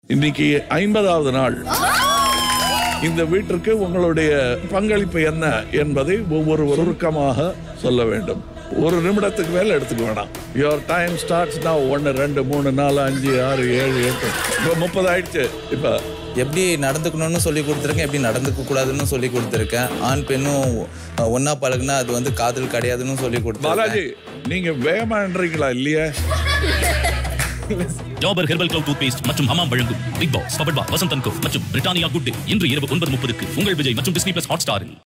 இன்னைக்கு ஐம்பதாவது நாள் இந்த வீட்டிற்கு உங்களுடைய பங்களிப்பு என்ன என்பதை ஒவ்வொரு சுருக்கமாக சொல்ல வேண்டும் ஒரு நிமிடத்துக்கு மேல எடுத்துக்க வேணாம் யுவர் டைம் ஸ்டார்ட்ஸ் நான் ஒன்று ரெண்டு மூணு நாலு அஞ்சு ஆறு ஏழு எட்டு இப்போ முப்பது ஆயிடுச்சு இப்போ எப்படி நடந்துக்கணும்னு சொல்லி கொடுத்துருக்கேன் எப்படி நடந்துக்க கூடாதுன்னு சொல்லி கொடுத்துருக்கேன் ஆண் பெண்ணும் ஒன்றா பழகுனா அது வந்து காதல் கிடையாதுன்னு சொல்லி கொடுத்துருக்கேன் பாலாஜி நீங்க வேகமான்றீங்களா இல்லையா Dabur herbal clove toothpaste மற்றும் ஹமாம் வழங்கும் பிக் பாஸ் பபட்பா வசந்த் அன்கோ மற்றும் பிரிட்டானியா குட் டே இன்று இரவு ஒன்பது முப்பதுக்கு உங்கள் விஜய் மற்றும் டிஸ்னி பிளஸ் ஹாட் ஸ்டாரில்